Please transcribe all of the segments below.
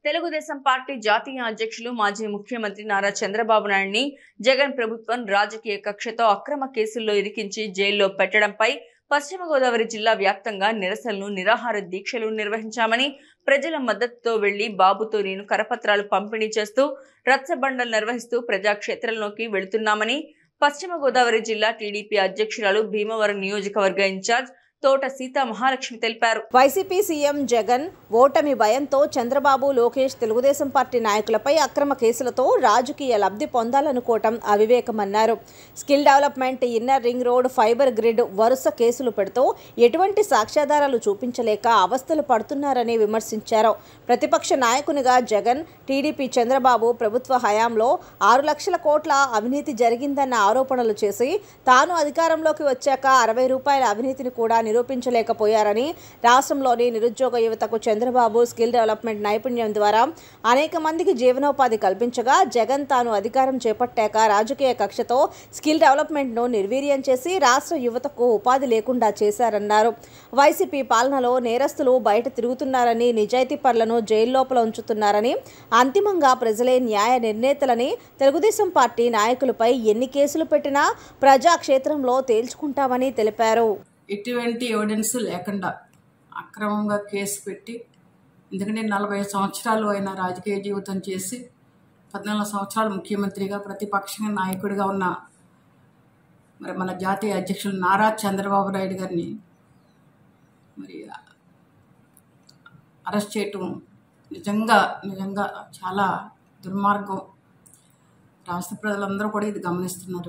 Telugu Desam party జాతీయ అధ్యక్షులు మాజీ ముఖ్యమంత్రి నారా చంద్రబాబు నాయుడిని జగన్ ప్రభుత్వం రాజకీయ కక్షతో అక్రమ కేసుల్లో ఇరికించి జైల్లో పెట్టడంపై పశ్చిమ గోదావరి జిల్లా వ్యాప్తంగా నిరసనలు నిరాహార దీక్షలు నిర్వహించామని ప్రజల మద్దతుతో వెళ్లి బాబుతో నేను కరపత్రాలు పంపిణీ చేస్తూ రచ్చబండలు నిర్వహిస్తూ ప్రజాక్షేత్రంలోకి వెళుతున్నామని పశ్చిమ గోదావరి జిల్లా టీడీపీ అధ్యక్షురాలు భీమవరం నియోజకవర్గ ఇన్ఛార్జ్ తోట సీతా మహాలక్ష్మి తెలిపారు వైసీపీ సీఎం జగన్ ఓటమి భయంతో చంద్రబాబు లోకేష్ తెలుగుదేశం పార్టీ నాయకులపై అక్రమ కేసులతో రాజకీయ లబ్ధి పొందాలనుకోవటం అవివేకమన్నారు skill development inner ring road fibre grid వరుస కేసులు పెడుతూ ఎటువంటి సాక్ష్యాధారాలు చూపించలేక అవస్థలు పడుతున్నారని విమర్శించారు ప్రతిపక్ష నాయకునిగా జగన్ టీడీపీ చంద్రబాబు ప్రభుత్వ హయాంలో ఆరు లక్షల కోట్ల అవినీతి జరిగిందన్న ఆరోపణలు చేసి తాను అధికారంలోకి వచ్చాక అరవై రూపాయల అవినీతిని కూడా నిరూపించలేకపోయారని రాష్ట్రంలోని నిరుద్యోగ యువతకు చంద్రబాబు స్కిల్ డెవలప్మెంట్ నైపుణ్యం ద్వారా అనేక మందికి జీవనోపాధి కల్పించగా జగన్ తాను అధికారం చేపట్టాక రాజకీయ కక్షతో స్కిల్ డెవలప్మెంట్ను నిర్వీర్యం చేసి రాష్ట్ర యువతకు ఉపాధి లేకుండా చేశారన్నారు వైసీపీ పాలనలో నేరస్తులు బయట తిరుగుతున్నారని నిజాయితీ పరులను జైల్లోపల ఉంచుతున్నారని అంతిమంగా ప్రజలే న్యాయ నిర్ణేతలని తెలుగుదేశం పార్టీ నాయకులపై ఎన్ని కేసులు పెట్టినా ప్రజాక్షేత్రంలో తేల్చుకుంటామని తెలిపారు ఎటువంటి ఎవిడెన్స్ లేకుండా అక్రమంగా కేసు పెట్టి ఎందుకంటే నలభై సంవత్సరాలు ఆయన రాజకీయ జీవితం చేసి పద్నాలుగు సంవత్సరాలు ముఖ్యమంత్రిగా ప్రతిపక్ష నాయకుడిగా ఉన్న మరి మన జాతీయ అధ్యక్షులు నారా చంద్రబాబు నాయుడు గారిని మరి అరెస్ట్ చేయటం నిజంగా నిజంగా చాలా దుర్మార్గం రాష్ట్ర ప్రజలందరూ కూడా ఇది గమనిస్తున్నారు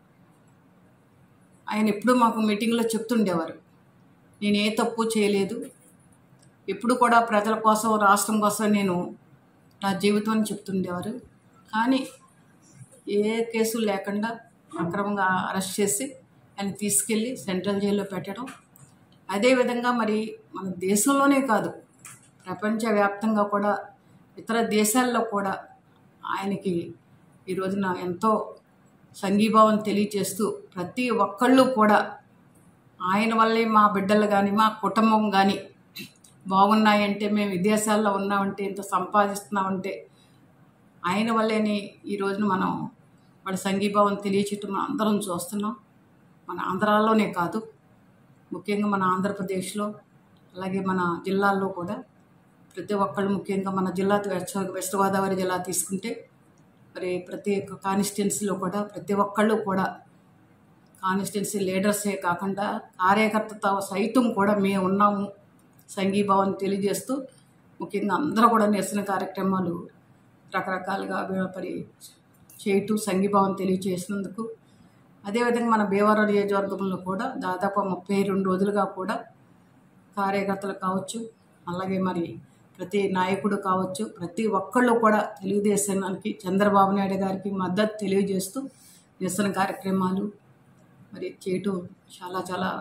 ఆయన ఎప్పుడూ మాకు మీటింగ్లో చెప్తుండేవారు నేను ఏ తప్పు చేయలేదు ఎప్పుడు కూడా ప్రజల కోసం రాష్ట్రం కోసం నేను నా జీవితం చెప్తుండేవారు కానీ ఏ కేసు లేకుండా అక్రమంగా అరెస్ట్ చేసి ఆయన తీసుకెళ్ళి సెంట్రల్ జైల్లో పెట్టడం అదేవిధంగా మరి మన దేశంలోనే కాదు ప్రపంచవ్యాప్తంగా కూడా ఇతర దేశాల్లో కూడా ఆయనకి ఈ రోజున ఎంతో సంఘీభావం తెలియచేస్తూ ప్రతి ఒక్కళ్ళు కూడా ఆయన వల్లే మా బిడ్డలు కానీ మా కుటుంబం కానీ బాగున్నాయంటే మేము విదేశాల్లో ఉన్నామంటే ఇంత సంపాదిస్తున్నామంటే ఆయన వల్లేని ఈ రోజున మనం వాళ్ళ సంఘీభావం తెలియచేయటం మనం అందరం చూస్తున్నాం మన ఆంధ్రాలోనే కాదు ముఖ్యంగా మన ఆంధ్రప్రదేశ్లో అలాగే మన జిల్లాల్లో కూడా ప్రతి ఒక్కళ్ళు ముఖ్యంగా మన జిల్లా వెస్ట్ వెస్ట్ గోదావరి జిల్లా తీసుకుంటే మరి ప్రతి ఒక్క కాన్స్టిట్యున్సీలో కూడా ప్రతి ఒక్కళ్ళు కూడా కాన్స్టిట్యున్సీ లీడర్సే కాకుండా కార్యకర్తతో సైతం కూడా మేము ఉన్నాము సంఘీభావం తెలియజేస్తూ ముఖ్యంగా అందరూ కూడా నిరసన కార్యక్రమాలు రకరకాలుగా మరి చేయటం సంఘీభావం తెలియజేసినందుకు అదేవిధంగా మన భీమవరం నియోజకవర్గంలో కూడా దాదాపు ముప్పై రెండు రోజులుగా కూడా కార్యకర్తలు కావచ్చు అలాగే మరి ప్రతి నాయకుడు కావచ్చు ప్రతి ఒక్కళ్ళు కూడా తెలుగుదేశానికి చంద్రబాబు నాయుడు గారికి మద్దతు తెలియజేస్తూ నిరసన కార్యక్రమాలు మరి చేయటం చాలా చాలా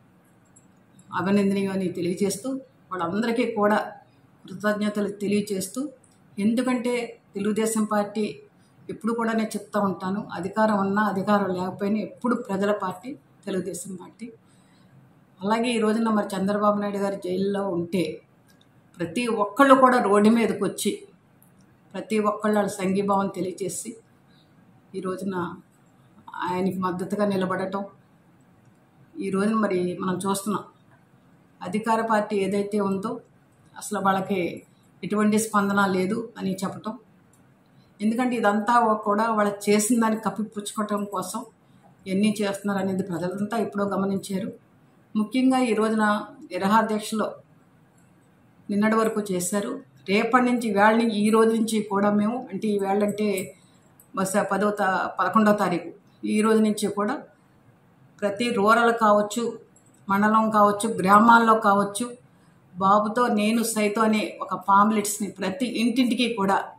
అభినందనీయం అని తెలియజేస్తూ వాళ్ళందరికీ కూడా కృతజ్ఞతలు తెలియజేస్తూ ఎందుకంటే తెలుగుదేశం పార్టీ ఎప్పుడు కూడా నేను చెప్తా ఉంటాను అధికారం ఉన్నా అధికారం లేకపోయినా ఎప్పుడు ప్రజల పార్టీ తెలుగుదేశం పార్టీ అలాగే ఈ రోజున మరి చంద్రబాబు నాయుడు గారు జైల్లో ఉంటే ప్రతి ఒక్కళ్ళు కూడా రోడ్డు మీదకి వచ్చి ప్రతి ఒక్కళ్ళు వాళ్ళ సంఘీభావం తెలియజేసి ఈ రోజున ఆయనకి మద్దతుగా నిలబడటం ఈ రోజున మరి మనం చూస్తున్నాం అధికార పార్టీ ఏదైతే ఉందో అసలు వాళ్ళకి ఎటువంటి స్పందన లేదు అని చెప్పటం ఎందుకంటే ఇదంతా కూడా వాళ్ళు చేసిన దాన్ని కప్పిపుచ్చుకోవటం కోసం ఎన్ని చేస్తున్నారు అనేది ప్రజలంతా ఎప్పుడో గమనించారు ముఖ్యంగా ఈ రోజున నిరహాధ్యక్షలో నిన్నటి వరకు చేశారు రేపటి నుంచి వేళ నుంచి ఈ రోజు నుంచి కూడా మేము అంటే ఈ వేళ అంటే బస్ పదో తా పదకొండవ తారీఖు ఈ రోజు నుంచి కూడా ప్రతి రూరల్ కావచ్చు మండలం కావచ్చు గ్రామాల్లో కావచ్చు బాబుతో నేను సైతం అనే ఒక పాంప్లెట్స్ని ప్రతి ఇంటింటికి కూడా